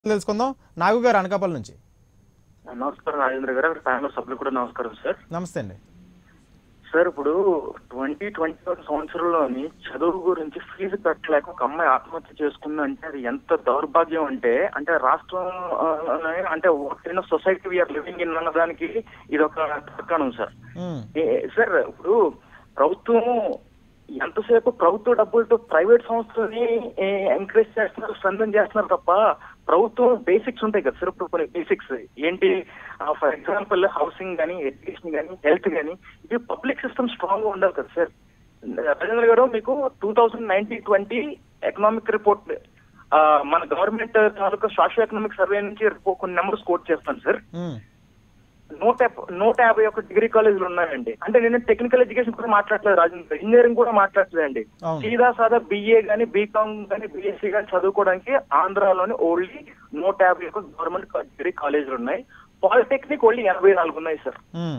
తెలుసుకుందాం నాగు గారు అనకాపల్లి నుంచి నమస్కారం రాజేంద్ర గారు అక్కడ ఫ్యామిలీ సభ్యులు కూడా నమస్కారం సార్ నమస్తే అండి సార్ ఇప్పుడు ట్వంటీ ట్వంటీ వన్ సంవత్సరంలోని చదువు గురించి ఫీజు కట్టలేక ఒక అమ్మాయి ఆత్మహత్య చేసుకుందంటే అది ఎంత దౌర్భాగ్యం అంటే అంటే రాష్ట్రం ఆ, అంటే ఒక సొసైటీ వీఆర్ లివింగ్ ఇన్ అన్న దానికి ఇది ఒక ప్రకరణం సార్ ఉమ్, ఏ- సార్ ఇప్పుడు ప్రభుత్వం ఎంతసేపు ప్రభుత్వ డబ్బులతో ప్రైవేట్ సంస్థలని ఎంకరేజ్ చేస్తున్నారు స్ట్రెంథన్ చేస్తున్నారు తప్ప ప్రభుత్వం బేసిక్స్ ఉంటాయి కదా సార్ ఇప్పుడు కొన్ని బేసిక్స్ ఏంటి ఫర్ ఎగ్జాంపుల్ హౌసింగ్ కానీ ఎడ్యుకేషన్ కానీ హెల్త్ కానీ ఇది పబ్లిక్ సిస్టమ్ స్ట్రాంగ్ గా ఉండాలి కదా సార్ రాజేంద్ర గారు మీకు two thousand nineteen twenty economic report మన గవర్నమెంట్ తాలూకా సోషల్ ఎకనామిక్ సర్వే నుంచి report కొన్ని నెంబర్స్ కోట్ చేస్తాను సార్ ఉమ్, నూట యాభ- నూట యాభై ఒక్క డిగ్రీ కాలేజీలు ఉన్నాయండి అంటే నేను టెక్నికల్ ఎడ్యుకేషన్ కూడా మాట్లాడలేదు రాజేంద్ర ఇంజనీరింగ్ కూడా మాట్లాడలేదండి అవును. సీదా సాదా బిఏ గానీ బీకామ్ గానీ బిఎస్సీ గానీ చదువుకోవడానికి ఆంధ్రాలోని ఓన్లీ నూట యాభై ఒక్క గవర్నమెంట్ డిగ్రీ కాలేజీలు ఉన్నాయి పాలిటెక్నిక్ ఓన్లీ ఎనభై నాలుగు ఉన్నాయి సార్ ఉమ్,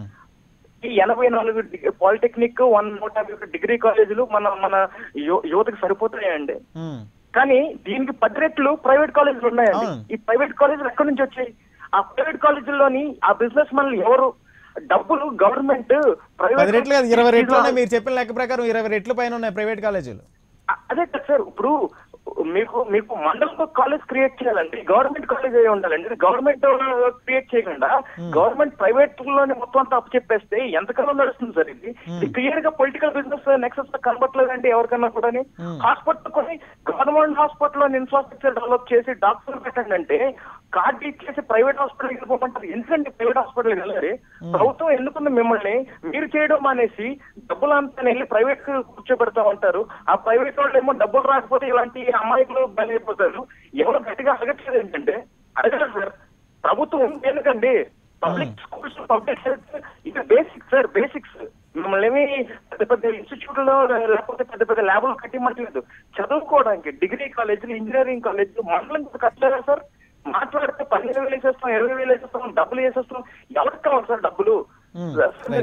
ఈ ఎనభై నాలుగు డిగ్రీ- పాలిటెక్నిక్ వన్ నూట యాభై ఒక్క డిగ్రీ కాలేజీలు మన మన యు- యువతకు సరిపోతాయండి ఉమ్, కానీ దీనికి పది రెట్లు ప్రైవేట్ కాలేజీలు ఉన్నాయండి అవును. ఈ ప్రైవేట్ కాలేజీలు ఎక్కడి నుంచి వచ్చాయి ఆ ప్రైవేట్ కాలేజీల్లోని ఆ బిజినెస్ మనల్ని ఎవరు డబ్బులు గవర్నమెంట్ పది రెట్లు కాదు ఇరవై రెట్లు ఉన్నాయి మీరు చెప్పిన లెక్క ప్రకారం ఇరవై రెట్లు పైన ఉన్నాయి ప్రైవేట్ కాలేజీలు అదే కదా సార్ ఇప్పుడు మీకు మీకు మండలంలో కాలేజ్ క్రియేట్ చేయాలండి గవర్నమెంట్ కాలేజ్ అయి ఉండాలండి గవర్నమెంట్ క్రియేట్ చేయకుండా గవర్నమెంట్ ప్రైవేట్ లోని మొత్తం అంతా అప్పు చెప్పేస్తే ఎంతకాలం నడుస్తుంది సార్ ఇది ఇది క్లియర్ గా పొలిటికల్ బిజినెస్ నెక్సెస్ కనబట్లేదండి ఎవరికన్నా కూడా హాస్పిటల్ కొని గవర్నమెంట్ హాస్పిటల్ ఇన్ఫ్రాస్ట్రక్చర్ డెవలప్ చేసి డాక్టర్లు పెట్టండి అంటే కార్డు ఇచ్చేసి ప్రైవేట్ హాస్పిటల్ వెళ్ళిపోమంటారు ఎందుకండి ప్రైవేట్ హాస్పిటల్ వెళ్ళాలి ప్రభుత్వం ఎందుకుంది మిమ్మల్ని మీరు చేయడం మానేసి డబ్బులు అంతా వెళ్ళి ప్రైవేట్ కు కూర్చోబెడతా ఉంటారు ఆ ప్రైవేట్ వాళ్ళు ఏమో డబ్బులు రాకపోతే ఇలాంటి అమాయకులు బలైపోతారు ఎవరు గట్టిగా అడగట్లేదు ఏంటంటే అడగలేదు సార్ ప్రభుత్వం ఎందుకండి పబ్లిక్ స్కూల్స్ పబ్లిక్ హెల్త్ ఇది బేసిక్స్ సార్ బేసిక్స్ మిమ్మల్ని ఏమి పెద్ద పెద్ద ఇన్స్టిట్యూట్ లో లేకపోతే పెద్ద పెద్ద ల్యాబ్లు కట్టిమట్లేదు చదువుకోవడానికి డిగ్రీ కాలేజీలు ఇంజనీరింగ్ కాలేజీలు మండలం కూడా కట్టలేదా సార్ మాట్లాడితే పదిహేను వేలు వేసేస్తాం ఇరవై వేలు వేసేస్తాం డబ్బులు వేసేస్తాం ఎవరికి కావాలి సార్ డబ్బులు Hmm,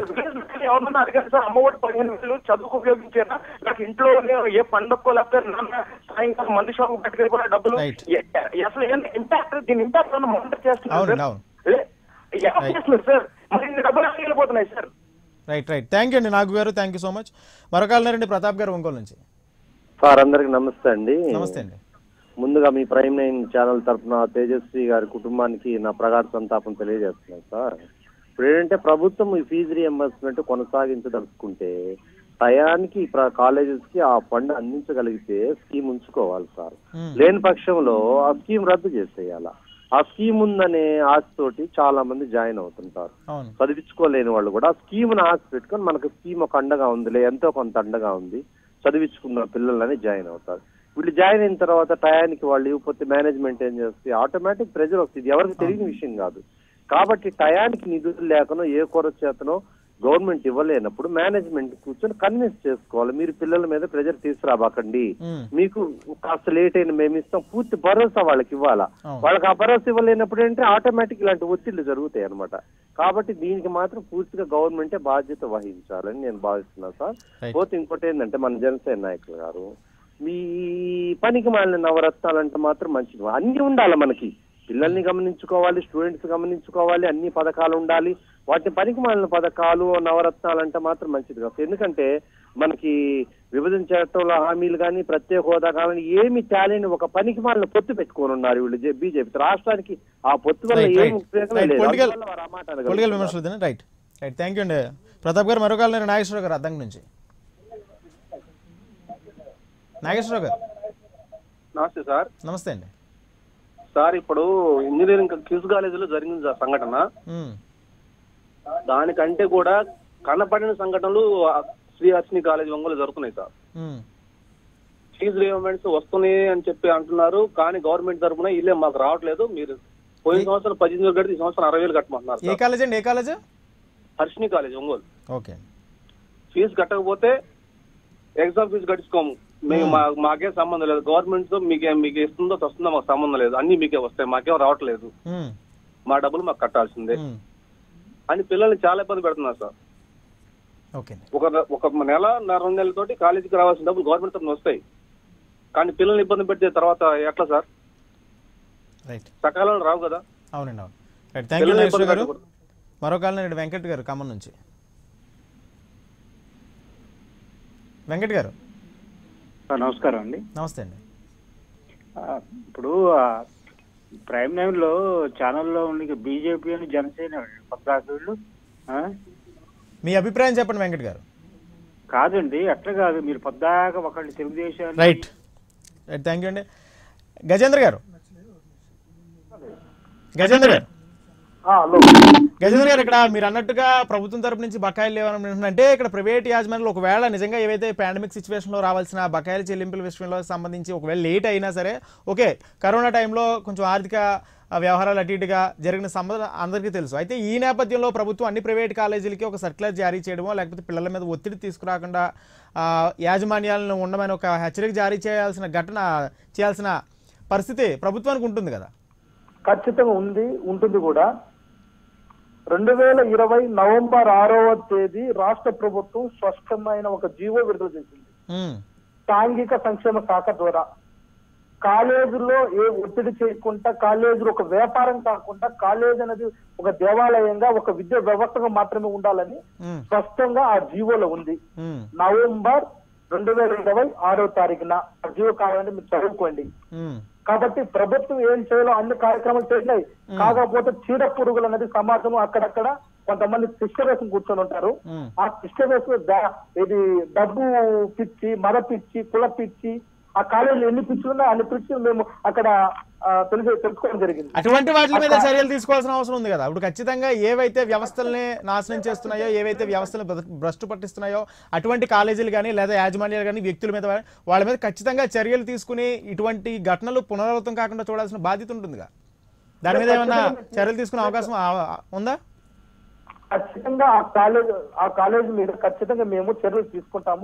ఎవరన్నా అడిగారు సార్ అమ్మఒడి పదిహేను వేలు చదువుకు ఉపయోగించారా నాకు ఇంట్లో ఏ పండుగ లేకపోతే నాన్న సాయంకాలం మంది షాప్ పట్టుకెళ్ళిపోయిన డబ్బులు Right. ఎ- ఎ- అసలు ఏం ఇంపాక్ట్ దీని ఇంపాక్ట్ ఏమన్నా మానిటర్ చేస్తున్నారు అవునండి, సార్? అవును. లే- ఎవరు Right. చేస్తున్నారు సార్ మరి ఇన్ని డబ్బులు ఎక్కడికి వెళ్ళిపోతున్నాయి sir right right thank you అండి నాగు గారు థ్యాంక్ యూ సో మచ్ మరొక ప్రతాప్ గారు ఒంగోలు నుంచి సార్ అందరికి నమస్తే అండి నమస్తే అండి ముందుగా మీ ప్రైమ్ నైన్ ఛానల్ తరఫున తేజస్వి గారి కుటుంబానికి నా ప్రగాఢ సంతాపం తెలియజేస్తున్నాను సార్ ఇప్పుడు ఏంటంటే ప్రభుత్వం ఈ ఫీజు రియంబర్స్మెంట్ కొనసాగించదలుచుకుంటే టయానికి కాలేజెస్ కి ఆ ఫండ్ అందించగలిగితే స్కీమ్ ఉంచుకోవాలి సార్ Hmm. లేని పక్షంలో ఆ స్కీమ్ రద్దు చేసేయాల ఆ స్కీమ్ ఉందనే ఆశతోటి చాలా మంది జాయిన్ అవుతుంటారు అవును చదివించుకోలేని వాళ్ళు కూడా స్కీమ్ను ఆశ పెట్టుకొని మనకు స్కీమ్ ఒక అండగా ఉందిలే ఎంతో కొంత అండగా ఉంది చదివించుకున్న పిల్లలని జాయిన్ అవుతారు వీళ్ళు జాయిన్ అయిన తర్వాత టయానికి వాళ్ళు ఇవ్వకపోతే మేనేజ్మెంట్ ఏం చేస్తే ఆటోమేటిక్ ప్రెజర్ వస్తుంది ఎవరికి తెలియని విషయం కాదు కాబట్టి టయానికి నిధులు లేకనో ఏ కొర చేతనో గవర్నమెంట్ ఇవ్వలేనప్పుడు మేనేజ్మెంట్ కూర్చొని కన్విన్స్ చేసుకోవాలి మీరు పిల్లల మీద ప్రెజర్ తీసుకురాబాకండి ఉమ్, మీకు కాస్త లేట్ అయిన మేము ఇస్తాం పూర్తి భరోసా వాళ్ళకి ఇవ్వాలా అవును. వాళ్ళకి ఆ భరోసా ఇవ్వలేనప్పుడు ఏంటంటే ఆటోమేటిక్ ఇలాంటి ఒత్తిళ్లు జరుగుతాయి అన్నమాట కాబట్టి దీనికి మాత్రం పూర్తిగా గవర్నమెంటే బాధ్యత వహించాలని నేను భావిస్తున్నా సార్ Right. పోతే ఇంకోటి ఏంటంటే మన జనసేన నాయకులు గారు మీ పనికి మాలిన నవరత్నాలంటే మాత్రం మంచిది అన్ని ఉండాలి మనకి పిల్లల్ని గమనించుకోవాలి స్టూడెంట్స్ గమనించుకోవాలి అన్ని పథకాలు ఉండాలి వాటిని పనికి మాలిన పథకాలు నవరత్నాలు అంటే మాత్రం మంచిది కాదు ఎందుకంటే మనకి విభజన చట్టంలో హామీలు కానీ ప్రత్యేక హోదా కానీ ఏమి తేలేని ఒక పనికి మాలిన పొత్తు పెట్టుకొని ఉన్నారు వీళ్ళు బీజేపీ రాష్ట్రానికి ఆ పొత్తు వల్ల Right, ఏం right. ఉపయోగమే Right, లేదు political- అందువల్ల వారు ఆ మాట పొలిటికల్ అనగలుగుతున్నారు. విమర్శలు వద్దని రైట్ రైట్ థ్యాంక్ యూ అండి ప్రతాప్ గారు మరొక నాగేశ్వరరావు గారు అద్దంకి నుంచి నాగేశ్వరరావు గారు నమస్తే సార్ నమస్తే అండి సార్ ఇప్పుడు ఇంజనీరింగ్ క్యూస్ కాలేజీలో జరిగింది సార్ సంఘటన ఉమ్, దానికంటే కూడా కనపడిన సంఘటనలు ఆ శ్రీ అర్షిని కాలేజ్ ఒంగోలు జరుగుతున్నాయి సార్ ఉమ్, ఫీజు రియంబర్మెంట్స్ వస్తున్నాయి అని చెప్పి అంటున్నారు కానీ గవర్నమెంట్ తరఫున ఇల్లే మాకు రావట్లేదు మీరు పోయిన సంవత్సరం పద్దెనిమిది వేలు కడితే ఈ సంవత్సరం అరవై వేలు కట్టమంటున్నారు ఏ సార్ కాలేజ్ అండి ఏ college Harshini college Ongole okay fee కట్టకపోతే ఎగ్జామ్ ఫీజు కట్టించుకోము మేము మా మాకేం సంబంధం లేదు గవర్నమెంట్ తో మీకే మీకు ఇస్తుందో వస్తుందో మాకు సంబంధం లేదు అన్ని మీకే వస్తాయి మాకేం రావట్లేదు ఉమ్, మా డబ్బులు మాకు కట్టాల్సిందే ఉమ్, అని పిల్లల్ని చాలా ఇబ్బంది పెడుతున్నారు సార్ ఓకే అండి ఒక ఒక నెల నా రెండు నెలలతోటి కాలేజీకి రావాల్సిన డబ్బులు గవర్నమెంట్ తరఫున వస్తాయి కానీ పిల్లల్ని ఇబ్బంది పెట్టే తర్వాత ఎట్లా సార్ రైట్ సకాలంలో రావు కదా అవునండి అవును రైట్ థ్యాంక్ యూ పిల్లల్ని నాగేశ్వర ఇబ్బంది గారు పెట్టకూడదు. మరో కాలనీ నేడు వెంకట్ గారు ఖమ్మం నుంచి వెంకట్ గారు ఆ, నమస్కారం అండి నమస్తే అండి ఆ, ఇప్పుడు ఆ, ప్రైమ్ టైమ్ లో ఛానల్లో ఉండి బీజేపీ అని జనసేన పద్దాక వీళ్ళు ఆ? మీ అభిప్రాయం చెప్పండి వెంకట్ గారు కాదండి అట్లా కాదు మీరు పద్దాక ఒకళ్ళు Telugu Desam right right thank you అండి గజేంద్ర గారు గజేంద్ర గారు హలో గజేంద్ర గారు ఇక్కడ మీరు అన్నట్టుగా ప్రభుత్వం తరపు నుంచి బకాయిలు లేవని అంటే ఇక్కడ ప్రైవేట్ యాజమాన్యాలు ఒకవేళ నిజంగా ఏవైతే పాండమిక్ సిచ్యువేషన్ లో రావాల్సిన బకాయిల చెల్లింపుల విషయంలో సంబంధించి ఒకవేళ లేట్ అయినా సరే ఓకే కరోనా టైంలో కొంచెం ఆర్థిక ఆ, వ్యవహారాలు అటు ఇటుగా జరిగిన సంబంధం అందరికీ తెలుసు అయితే ఈ నేపథ్యంలో ప్రభుత్వం అన్ని ప్రైవేట్ కాలేజీలకి ఒక సర్క్యులర్ జారీ చేయడమో లేకపోతే పిల్లల మీద ఒత్తిడి తీసుకురాకుండా ఆ, యాజమాన్యాలను ఉండమని ఒక హెచ్చరిక జారీ చేయాల్సిన ఘటన చేయాల్సిన పరిస్థితి ప్రభుత్వానికి ఉంటుంది కదా ఖచ్చితంగా ఉంది ఉంటుంది కూడా రెండు వేల ఇరవై నవంబర్ ఆరవ తేదీ రాష్ట్ర ప్రభుత్వం స్పష్టమైన ఒక జీవో విడుదల చేసింది ఉమ్, సాంఘిక సంక్షేమ శాఖ ద్వారా కాలేజీలో ఏ ఒత్తిడి చేయకుండా కాలేజీలు ఒక వ్యాపారం కాకుండా కాలేజ్ అనేది ఒక దేవాలయంగా ఒక విద్యా వ్యవస్థగా మాత్రమే ఉండాలని ఉమ్, స్పష్టంగా ఆ జీవోలో ఉంది ఉమ్, నవంబర్ రెండు వేల ఇరవై ఆరో తారీఖున ఆ జీవో కావాలంటే మీరు చదువుకోండి ఉమ్, కాబట్టి ప్రభుత్వం ఏం చేయాలో అన్ని కార్యక్రమాలు చేసినాయి కాకపోతే చీడ పురుగులు అనేది సమాజం అక్కడక్కడ కొంతమంది శిష్ట వేసం కూర్చొని ఉంటారు ఉమ్. ఆ శిష్ట వేసం ద- ఇది డబ్బు పిచ్చి మద పిచ్చి కుల పిచ్చి ఆ కాలేజీలో ఎన్ని పిచ్చులు ఉన్నాయో అన్ని పిచ్చులు మేము అక్కడ ఆ, తెలిసి తెలుసుకోవడం జరిగింది అటువంటి వాటి మీద చర్యలు తీసుకోవాల్సిన అవసరం ఉంది కదా ఇప్పుడు ఖచ్చితంగా ఏవైతే వ్యవస్థల్ని నాశనం చేస్తున్నాయో ఏవైతే వ్యవస్థలను భ్ర- భ్రష్టు పట్టిస్తున్నాయో అటువంటి కాలేజీలు కానీ లేదా యాజమాన్యాలు కానీ వ్యక్తుల మీద వా- వాళ్ళ మీద ఖచ్చితంగా చర్యలు తీసుకుని ఇటువంటి ఘటనలు పునరావృతం కాకుండా చూడాల్సిన బాధ్యత ఉంటుందిగా దాని మీద ఏమన్నా చర్యలు తీసుకునే అవకాశం ఆ- ఆ- ఉందా ఖచ్చితంగా ఆ కాలేజ్ ఆ కాలేజ్ మీద ఖచ్చితంగా మేము చర్యలు తీసుకుంటాము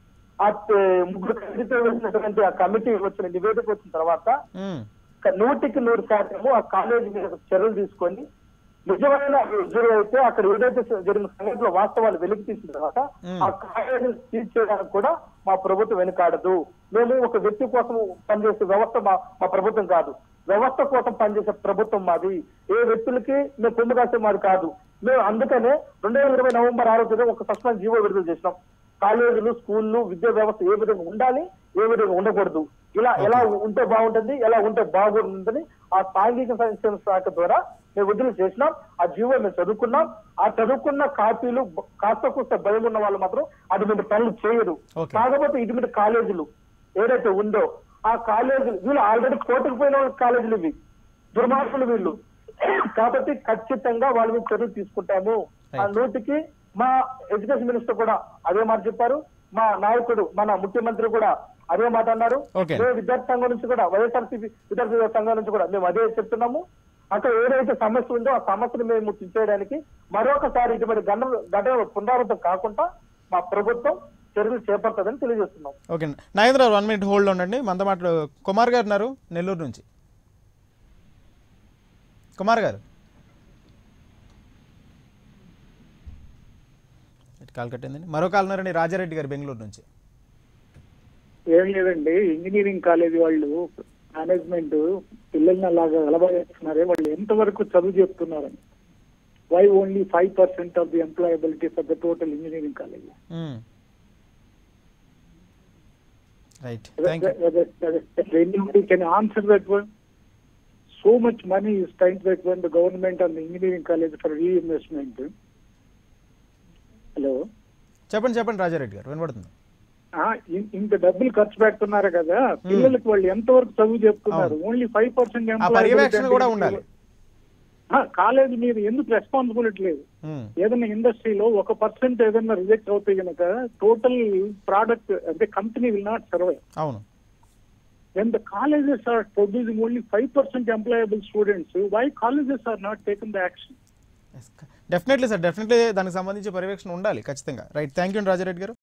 ఆ తే- ముగ్గురు కమిటీతో వచ్చినటువంటి ఆ కమిటీ వచ్చిన నివేదిక వచ్చిన తర్వాత ఉమ్, క- నూటికి నూరు శాతము ఆ కాలేజీ మీద చర్యలు తీసుకొని నిజమైన రుజువు అయితే అక్కడ ఏదైతే జరిగిన సంఘటనలో వాస్తవాలు వెలికి తీసిన తర్వాత ఆ కాలేజీ సీజ్ చేయడానికి కూడా మా ప్రభుత్వం వెనుకాడదు మేము ఒక వ్యక్తి కోసం పనిచేసే వ్యవస్థ మా మా ప్రభుత్వం కాదు వ్యవస్థ కోసం పనిచేసే ప్రభుత్వం మాది ఏ వ్యక్తులకి మేము పొందు కాసే మాది కాదు మేము అందుకనే రెండు వేల ఇరవై నవంబర్ ఆరో తేదీ ఒక సస్పెండ్ జీవో విడుదల చేసినాం కాలేజీలు స్కూళ్ళు విద్యా వ్యవస్థ ఏ విధంగా ఉండాలి ఏ విధంగా ఉండకూడదు ఇలా ఎలా ఉంటే బాగుంటుంది ఎలా ఉంటే బాగుంటుందని ఆ సాంఘిక సంక్షేమ శాఖ ద్వారా మేము విడుదల చేసినాం ఆ జీవో మేము చదువుకున్నాం ఆ చదువుకున్న కాపీలు బ- కాస్త కూస్త భయం ఉన్న వాళ్ళు మాత్రం అటువంటి పనులు చేయరు Okay. కాకపోతే ఇటువంటి కాలేజీలు ఏదైతే ఉందో ఆ కాలేజీలు వీళ్ళు ఆల్రెడీ కోర్టుకు పోయిన వాళ్ళ కాలేజీలు ఇవి దుర్మార్గులు వీళ్ళు కాబట్టి ఖచ్చితంగా వాళ్ళ మీద చర్యలు తీసుకుంటాము ఆ నోటికి మా ఎడ్యుకేషన్ మినిస్టర్ కూడా అదే మాట చెప్పారు మా నాయకుడు మన ముఖ్యమంత్రి కూడా అదే మాట అన్నారు Okay. మేము విద్యార్థి సంఘం నుంచి కూడా వైఎస్ఆర్సీపీ విద్యార్థి సంఘం నుంచి కూడా మేము అదే చెప్తున్నాము అక్కడ ఏదైతే సమస్య ఉందో ఆ సమస్యను మేము తీర్చేయడానికి మరొకసారి ఇటువంటి గంట ఘటనలు పునరావృతం కాకుండా మా ప్రభుత్వం చర్యలు చేపడుతుందని తెలియజేస్తున్నాం ఓకే అండి నాగేంద్ర వన్ మినిట్ హోల్డ్ ఉండండి మనతో మాట్లాడు కుమార్ గారు ఉన్నారు నెల్లూరు నుంచి కుమార్ గారు కాల్ కట్టిందండి మరో కాల్ ఉన్నారండి రాజారెడ్డి గారు బెంగళూరు నుంచి ఏం లేదండి ఇంజనీరింగ్ కాలేజీ వాళ్ళు మేనేజ్మెంట్ పిల్లల్ని అలాగా అలవాటున్నారే వాళ్ళు ఎంతవరకు చదువు చెప్తున్నారని why only five percent of the employability for the total engineering college right thank you anybody can answer that one so much money is spent that when the government on the engineering college for reinvestment hello చెప్పండి చెప్పండి రాజారెడ్డి గారు వినపడుతుంది ఆ, in- ఇంత డబ్బులు ఖర్చు పెడుతున్నారు కదా పిల్లలకి వాళ్ళు ఎంతవరకు చదువు చెప్తున్నారు ఓన్లీ ఫైవ్ పర్సెంట్ ఆ పర్యవేక్షణ కూడా ఉండాలి కాలేజ్ మీద ఎందుకు రెస్పాన్సిబిలిటీ లేదు ఉమ్, ఏదైనా ఇండస్ట్రీలో ఒక పర్సెంట్ ఏదైనా రిజెక్ట్ అవుతే గనక టోటల్ ప్రోడక్ట్ అంటే కంపెనీ విల్ నాట్ సర్వైవ్ అవును when the colleges are producing only five percent employable students why colleges are not taken the action definitely sir definitely దానికి సంబంధించి పర్యవేక్షణ ఉండాలి ఖచ్చితంగా రైట్ థ్యాంక్ యూ రాజారెడ్డి గారు